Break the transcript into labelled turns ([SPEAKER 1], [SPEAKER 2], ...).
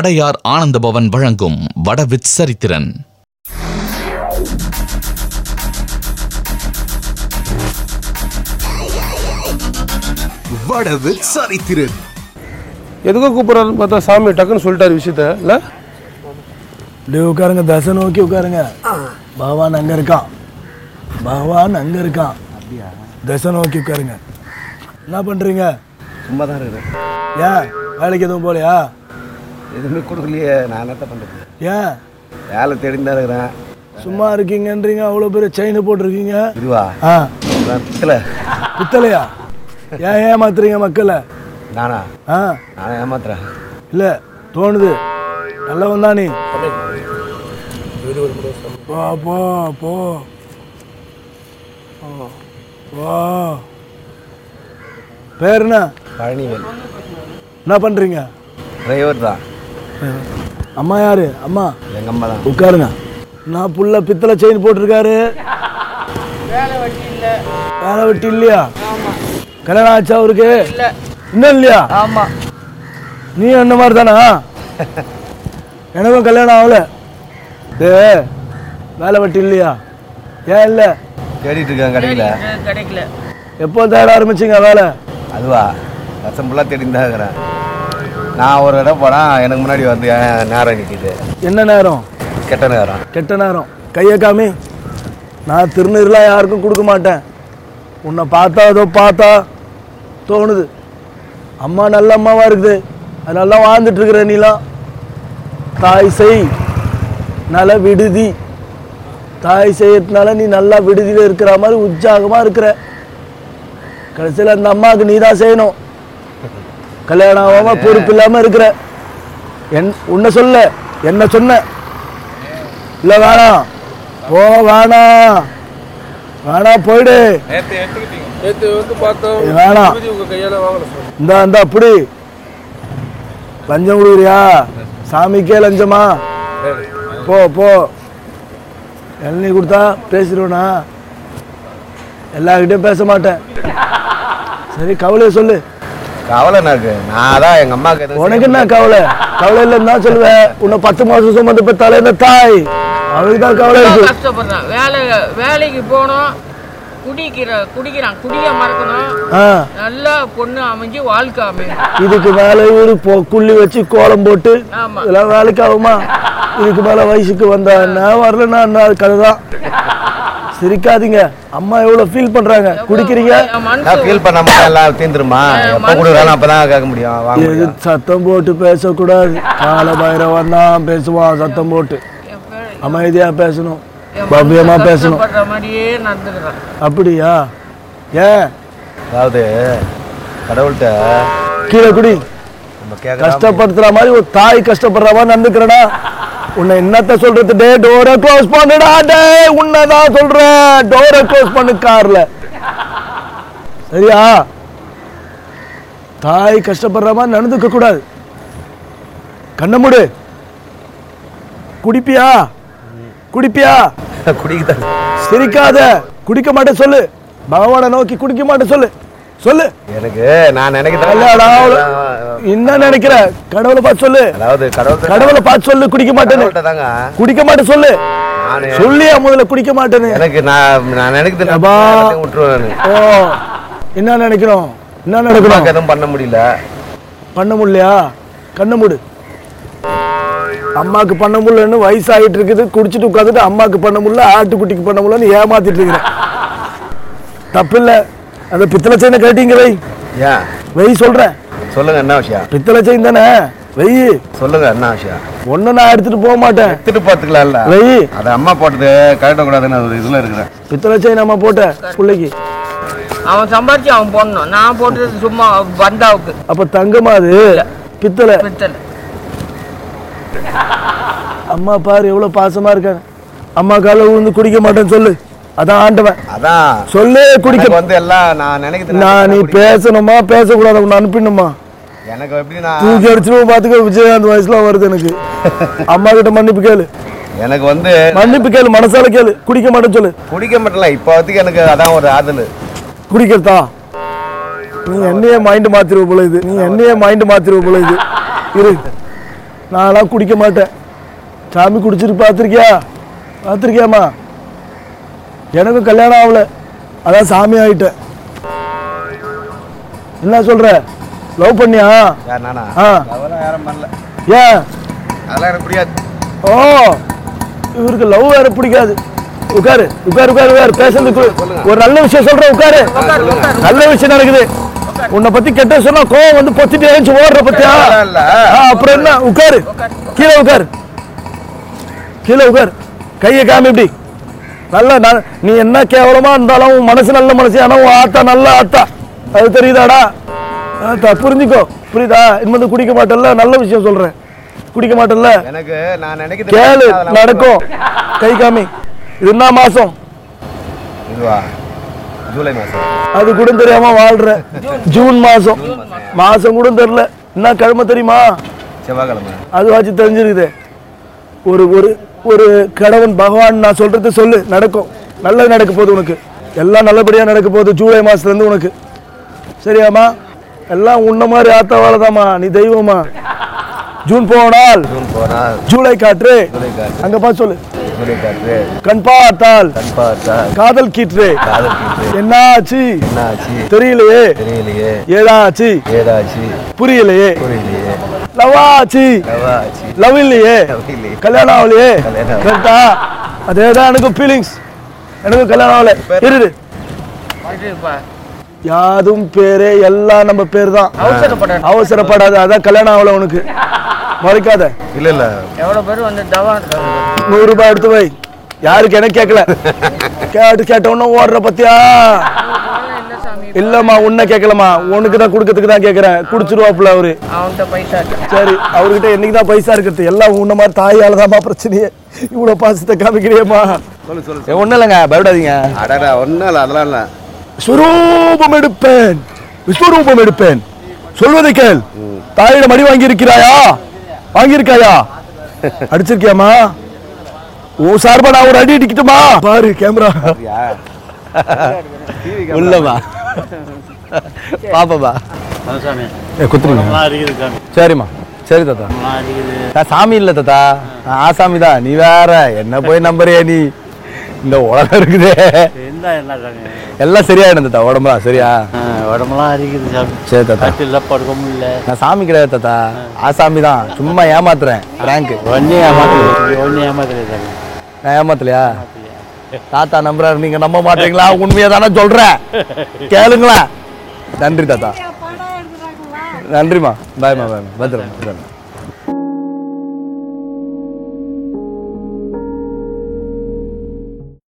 [SPEAKER 1] அடையார் ஆனந்த பவன் வழங்கும் வடவித் சரித்திரன்
[SPEAKER 2] வடவு சரித்திரன்
[SPEAKER 3] எதுக்கோ கூப்பிட்றாருன்னு பார்த்தா சாமி டக்குன்னு சொல்லிட்டாரு விஷயத்த இல்லை
[SPEAKER 4] அப்படியே உட்காருங்க தசை நோக்கி உட்காருங்க பகவான் அங்க இருக்கான் பகவான் அங்க இருக்கான் தசை நோக்கி உட்காருங்க என்ன பண்றீங்க
[SPEAKER 5] சும்மா தான் இருக்கிறேன்
[SPEAKER 4] ஏன் வேலைக்கு எதுவும் போலையா
[SPEAKER 5] எதுவுமே கொடுக்கலையே நான் என்னத்த பண்ணுறது
[SPEAKER 4] ஏன்
[SPEAKER 5] வேலை தேடின்னு தான் இருக்கிறேன்
[SPEAKER 4] சும்மா இருக்கீங்கன்றீங்க அவ்வளோ பெரிய செயின் போட்டிருக்கீங்க
[SPEAKER 5] இதுவா
[SPEAKER 4] ஆ
[SPEAKER 5] ரத்தில்
[SPEAKER 4] பித்தளையா ஏன் ஏமாத்துறீங்க மக்களை
[SPEAKER 5] நானா
[SPEAKER 4] ஆ
[SPEAKER 5] நானே ஏமாத்துறேன்
[SPEAKER 4] இல்லை தோணுது நல்லவன் தான் நீ போ போ போ போ பேர் என்ன
[SPEAKER 5] பழனிவேல்
[SPEAKER 4] என்ன பண்றீங்க
[SPEAKER 5] டிரைவர் தான்
[SPEAKER 4] அம்மா யாரு அம்மா
[SPEAKER 5] எங்கள் அம்மா தான்
[SPEAKER 4] உட்காருங்க நான் புள்ள பித்தளை செயின் போட்டிருக்காரு வேலை வெட்டி இல்லையா கல்யாணம் ஆச்சா அவருக்கு இன்னும் இல்லையா
[SPEAKER 6] ஆமா
[SPEAKER 4] நீ அந்த மாதிரி தானா எனக்கும் கல்யாணம் ஆகல டே வேலை வெட்டி இல்லையா ஏன் இல்லை
[SPEAKER 5] தேடிட்டு இருக்கேன் கடையில்
[SPEAKER 6] கிடைக்கல
[SPEAKER 4] எப்போ தேட ஆரம்பிச்சிங்க வேலை
[SPEAKER 5] அதுவா வருஷம் ஃபுல்லாக தேடின்னு தான் இருக்கிறேன் நான் ஒரு இடம் போனால் எனக்கு முன்னாடி வந்து என் நேரம் நிற்கிது
[SPEAKER 4] என்ன நேரம்
[SPEAKER 5] கெட்ட நேரம்
[SPEAKER 4] கெட்ட நேரம் கையை காமி நான் திருநீர்லாம் யாருக்கும் கொடுக்க மாட்டேன் உன்னை பார்த்தா ஏதோ பார்த்தா தோணுது அம்மா நல்ல அம்மாவா இருக்குது அது நல்லா வாழ்ந்துட்டு இருக்கிற நீலாம் தாய் செய் நல விடுதி தாய் செய்யறதுனால நீ நல்லா விடுதியில் இருக்கிற மாதிரி உற்சாகமாக இருக்கிற கடைசியில் அந்த அம்மாவுக்கு நீ தான் செய்யணும் கல்யாணம் ஆகாமல் பொறுப்பு இல்லாமல் இருக்கிற என் உன்னை சொல்ல என்ன சொன்ன இல்லை வேணாம் போ வேணாம் வேணாம் போயிடு
[SPEAKER 3] நேற்று வந்து பார்த்தோம்
[SPEAKER 4] இது வேணாம்
[SPEAKER 3] விபூதி உங்கள் கையால் வாங்கணும் சார்
[SPEAKER 4] இந்தா இந்தா அப்படி லஞ்சம் கொடுக்குறியா சாமிக்கே லஞ்சமா போ போ இளநீ கொடுத்தா பேசிடுவேனா எல்லார்கிட்டயும் பேச மாட்டேன் சரி கவலையை சொல்லு
[SPEAKER 5] கவலை எனக்கு நான் தான் எங்கள் அம்மாவுக்கு எதுவும்
[SPEAKER 4] உனக்கு என்ன கவலை கவலை இல்லைன்னு தான் சொல்லுவேன் உன்னை பத்து மாசம் சுமந்து பெற்றாலே இந்த தாய் அவளுக்கு தான் கவலை இருக்கு
[SPEAKER 6] கஷ்டப்படுறான் வேலை வேலைக்கு போகணும் குடிக்கிற குடிக்கிறான் குடிய மறக்கணும்
[SPEAKER 4] ஆ
[SPEAKER 6] நல்லா பொண்ணு அமைஞ்சு வாழ்க்கை அமையும்
[SPEAKER 4] இதுக்கு மேல இவரு பொ குள்ளி வச்சு கோலம் போட்டு
[SPEAKER 6] ஆமா.
[SPEAKER 4] இதெல்லாம் வேலைக்கு ஆகுமா இதுக்கு மேல வயசுக்கு வந்தா நான் வரலன்னா என்ன கதை தான் சிரிக்காதீங்க அம்மா எவ்வளவு ஃபீல் பண்றாங்க குடிக்கிறீங்க
[SPEAKER 6] என்
[SPEAKER 5] நான்
[SPEAKER 6] மனசு
[SPEAKER 5] ஃபீல் பண்ணாம எல்லாம் தீந்துருமா எப்போ கொடுக்குறானோ அப்போ தான் கேட்க முடியும் வாங்க
[SPEAKER 4] எது
[SPEAKER 5] முடியும்
[SPEAKER 4] சத்தம் போட்டு பேசக்கூடாது கால பைரவன் தான் பேசுவான் சத்தம் போட்டு
[SPEAKER 6] என் பே-
[SPEAKER 4] அமைதியா பேசணும்
[SPEAKER 6] என்
[SPEAKER 4] பவ்யமா
[SPEAKER 6] மனசு
[SPEAKER 4] பேசணும்
[SPEAKER 6] கஷ்டப்படுற மாதிரியே நடந்துக்கிறான்
[SPEAKER 4] அப்படியா ஏன்
[SPEAKER 5] அதாவது கடவுள்கிட்ட
[SPEAKER 4] கீழே குடி
[SPEAKER 5] நம்ம கேட்க
[SPEAKER 4] கஷ்டப்படுத்துற மாதிரி ஒரு தாய் கஷ்டப்படுற மாதிரி நடந்துக்கிறடா உன்னை என்னத்த சொல்றது டே டோரை க்ளோஸ் பண்ணுடா டே உன்னதான் சொல்றேன் டோரை க்ளோஸ் பண்ணு கார்ல சரியா தாய் கஷ்டப்படுற மாதிரி நடந்துக்க கூடாது கண்ண மூடு குடிப்பியா குடிப்பியா
[SPEAKER 5] குடிக்குதான்
[SPEAKER 4] சிரிக்காத குடிக்க மாட்டேன் சொல்லு பகவானை நோக்கி குடிக்க மாட்டேன் சொல்லு சொல்லு
[SPEAKER 5] எனக்கு நான்
[SPEAKER 4] இல்லடா, அவ்வளவு-
[SPEAKER 5] நினைக்கிறேன்
[SPEAKER 4] என்ன நினைக்கிற கடவுளை பார்த்து சொல்லு
[SPEAKER 5] அதாவது கடவுள்
[SPEAKER 4] கடவுளை பார்த்து சொல்லு குடிக்க மாட்டேன்னு
[SPEAKER 5] கடவுள்கிட்ட தாங்க
[SPEAKER 4] குடிக்க மாட்டேன் சொல்லு
[SPEAKER 5] நானு
[SPEAKER 4] சொல்லியா முதல்ல குடிக்க மாட்டேன்னு
[SPEAKER 5] எனக்கு நான் நான் நினைக்கிறது நான்
[SPEAKER 4] அப்பா.
[SPEAKER 5] எல்லாத்தையும் விட்டுருவேன் நானு.
[SPEAKER 4] ஓ என்ன நினைக்கிறோம் என்ன நடக்கணும்
[SPEAKER 5] அம்மாக்கு எதுவும் பண்ண முடியல
[SPEAKER 4] பண்ண முடியலையா கண்ணை மூடு அம்மாக்கு பண்ண முடியலன்னு வயசாகிட்டு இருக்குது குடிச்சிட்டு உட்காந்துட்டு அம்மாக்கு பண்ண முடியல ஆட்டுக்குட்டிக்கு பண்ண முடியலன்னு ஏமாத்திட்டு இருக்கிறேன் தப்பு இல்லை அந்த பித்தளை செயினை கட்டிங்க வை
[SPEAKER 5] ஏன்
[SPEAKER 4] வை சொல்றேன்
[SPEAKER 5] சொல்லுங்க என்ன விஷயம்
[SPEAKER 4] பித்தளை செயின் தானே வை
[SPEAKER 5] சொல்லுங்க என்ன விஷயம்
[SPEAKER 4] ஒன்னும் நான் எடுத்துட்டு போக மாட்டேன்
[SPEAKER 5] எடுத்துட்டு போத்துக்கலாம்ல
[SPEAKER 4] வை
[SPEAKER 5] அது அம்மா போட்டது கழட்டக்கூடாதுன்னு ஒரு இதுல இருக்கிறேன்
[SPEAKER 4] பித்தளை செயின் அம்மா போட்ட பிள்ளைக்கு
[SPEAKER 6] அவன் சம்பாரிச்சு அவன் போடணும் நான் போட்டது சும்மா பந்தாவுக்கு
[SPEAKER 4] அப்ப தங்கமா அது பித்தளை
[SPEAKER 6] பித்தளை
[SPEAKER 4] அம்மா பாரு எவ்வளவு பாசமா இருக்காங்க அம்மா கால விழுந்து குடிக்க மாட்டேன்னு சொல்லு அதான் ஆண்டவன்
[SPEAKER 5] அதான்
[SPEAKER 4] சொல்லு குடிக்க
[SPEAKER 5] எனக்கு வந்து எல்லாம் நான் நினைக்கிறது
[SPEAKER 4] நான் நீ பேசணுமா பேசக்கூடாது உன்னை அனுப்பிடணுமா
[SPEAKER 5] எனக்கு எப்படி நான்
[SPEAKER 4] தூக்கி அடிச்சிருவோம் பாத்துக்க விஜயகாந்த் வயசுலாம் வருது எனக்கு அம்மா கிட்ட மன்னிப்பு கேளு
[SPEAKER 5] எனக்கு வந்து
[SPEAKER 4] மன்னிப்பு கேளு மனசால கேளு குடிக்க மாட்டேன்னு சொல்லு
[SPEAKER 5] குடிக்க மாட்டல இப்போதைக்கு எனக்கு அதான் ஒரு ஆதல்
[SPEAKER 4] குடிக்கிறதா நீ என்னையே மைண்ட் மாத்திருவ போல இது நீ என்னையே மைண்ட் மாத்திருவ போல இது இரு நான்லாம் குடிக்க மாட்டேன் சாமி குடிச்சிட்டு பார்த்துருக்கியா பார்த்துருக்கியாம்மா எனக்கும் கல்யாணம் ஆகல அதான் சாமி ஆயிட்டேன் என்ன சொல்ற லவ் பண்ணியா
[SPEAKER 5] யார் நானா
[SPEAKER 4] ஆ
[SPEAKER 5] அதெல்லாம் யாரும் பண்ணல
[SPEAKER 4] ஏன்
[SPEAKER 5] அதெல்லாம் எனக்கு புரியாது
[SPEAKER 4] ஓ இவருக்கு லவ் வேற பிடிக்காது உட்காரு உட்காரு உட்காரு உட்காரு பேசுறதுக்கு ஒரு நல்ல விஷயம் சொல்றேன் உட்காரு நல்ல விஷயம் நடக்குது உன்னை பத்தி கெட்ட சொன்னா கோவம் வந்து பொத்திட்டு ஏஞ்சி ஓடுற பத்தியா
[SPEAKER 5] அதெல்லாம் இல்ல.
[SPEAKER 4] ஆ, அப்புறம் என்ன உட்காரு கீழே உட்காரு கீழே உட்காரு கையை காமி இப்படி நல்ல ந- நீ என்ன கேவலமா இருந்தாலும் உன் மனசு நல்ல மனசு ஆனா உன் ஆத்தா நல்ல ஆத்தா அது தெரியுதாடா ஆத்தா புரிஞ்சுக்கோ புரியுதா இனிமே குடிக்க மாட்டேன்ல நல்ல விஷயம் சொல்றேன் குடிக்க மாட்டேன்ல
[SPEAKER 5] எனக்கு நான் நினைக்கிறது
[SPEAKER 4] கேளு
[SPEAKER 5] அதெல்லாம்
[SPEAKER 4] நடக்கும் கை காமி இது என்ன மாசம்
[SPEAKER 5] இதுவா ஜூலை மாசம்
[SPEAKER 4] அது கூட தெரியாம வாழ்ற ஜூன் மாசம் மாசம் கூட தெரியல என்ன கிழமை தெரியுமா
[SPEAKER 5] செவ்வாய்க்கிழமை
[SPEAKER 4] அது வச்சு தெரிஞ்சிருக்குது ஒரு ஒரு ஒரு கடவுள் பகவான் நான் சொல்றது சொல்லு நடக்கும் நல்லது நடக்க போகுது உனக்கு எல்லாம் நல்லபடியா நடக்க போகுது ஜூலை மாசத்துல இருந்து உனக்கு சரியாம்மா எல்லாம் உன்ன மாதிரி ஆத்தவாளதாம்மா நீ தெய்வமா ஜூன் போனால்
[SPEAKER 5] ஜூன் போனால்
[SPEAKER 4] ஜூலை காற்று
[SPEAKER 5] ஜூலை காற்று
[SPEAKER 4] அங்க பார்த்து சொல்லு
[SPEAKER 5] ஜூலை காற்று
[SPEAKER 4] கண் பார்த்தால்
[SPEAKER 5] கண் பார்த்தா
[SPEAKER 4] காதல் கீற்று
[SPEAKER 5] காதல் கீற்று
[SPEAKER 4] என்ன ஆச்சு
[SPEAKER 5] என்ன ஆச்சு
[SPEAKER 4] தெரியலையே
[SPEAKER 5] தெரியலையே
[SPEAKER 4] ஏதாச்சு
[SPEAKER 5] ஏதாச்சு
[SPEAKER 4] புரியலையே
[SPEAKER 5] புரியலையே
[SPEAKER 4] லவ் ஆச்சு
[SPEAKER 5] எவ்வளோ ஆச்சு
[SPEAKER 4] லவ் இல்லையே
[SPEAKER 5] இல்லையே
[SPEAKER 4] கல்யாணம் ஆகலையே
[SPEAKER 5] கல்யாணம் ஆகல.
[SPEAKER 4] கரெக்டா அதேதான் எனக்கும் ஃபீலிங்ஸ் எனக்கும் கல்யாணம் ஆகல இரு
[SPEAKER 6] இதுப்பா
[SPEAKER 4] யாதும் பேரே எல்லாம் நம்ம பேர் தான்
[SPEAKER 6] அவசரப்பட
[SPEAKER 4] அவசரப்படாத அதான் கல்யாணம் ஆகல உனக்கு மறைக்காத
[SPEAKER 5] இல்லை இல்லை
[SPEAKER 6] எவ்வளோ பேர் வந்து தவா இருக்காங்க
[SPEAKER 4] நூறு ரூபாய் எடுத்து வை யாருக்கு எனக்கு கேட்கல கேட்டு கேட்ட உடனே ஓடுற பத்தியா
[SPEAKER 6] இல்லை சாமி
[SPEAKER 4] இல்லம்மா உன்னை கேட்கலம்மா உனக்கு தான் கொடுக்கறதுக்கு தான் கேட்கறேன் குடிச்சிருவாப்புல அவரு
[SPEAKER 6] அவன்கிட்ட பைசா இருக்கு.
[SPEAKER 4] சரி அவர்கிட்ட என்னைக்கு தான் பைசா இருக்கிறது எல்லாம் உன்ன மாதிரி தாயால தான்மா பிரச்சனையே இவ்வளவு பாசத்தை காமிக்கிறியம்மா
[SPEAKER 5] சொல்லு சொல்லு
[SPEAKER 4] ஒன்றும் இல்லைங்க பயப்படாதீங்க
[SPEAKER 5] அடடா ஒன்றும் இல்லை அதெல்லாம் இல்லை
[SPEAKER 4] ஸ்வரூபம் எடுப்பேன் விஸ்வரூபம் எடுப்பேன் சொல்வதை கேள் தாயிடம் அடி வாங்கி இருக்கிறாயா வாங்கியிருக்காயா அடிச்சிருக்கியாமா உன் சார்பா நான் ஒரு அடி அடிக்கட்டுமா பாரு கேமரா உள்ளவா பாப்பாப்பா ஏ குத்துருங்க சரிம்மா சரி தாத்தா நான் சாமி இல்லை தாத்தா நான் ஆசாமி தான் நீ வேற என்ன போய் நம்புறியா நீ இந்த உலகம் இருக்குதே
[SPEAKER 2] என்ன என்ன சாமி
[SPEAKER 4] எல்லாம் சரியாயிடும் தாத்தா உடம்புலாம் சரியா
[SPEAKER 2] ஆ, உடம்பெல்லாம் அரிக்குது சாமி
[SPEAKER 4] சரி தாத்தா
[SPEAKER 2] கட்டில படுக்க முடியல
[SPEAKER 4] நான் சாமி கிடையாது தாத்தா ஆசாமி தான் சும்மா ஏமாத்துறேன் ரேங்க்
[SPEAKER 2] ஒன்னே ஏமாத்தல ஒன்னே ஏமாத்தல சாமி
[SPEAKER 4] நான் ஏமாத்தலையா தாத்தா நம்புறாரு நீங்க நம்ப மாட்டீங்களா உண்மையை தானே சொல்றேன் கேளுங்களேன் நன்றி தாத்தா நன்றிம்மா பாய்மா பாய்மா பத்திரம் பத்திரம்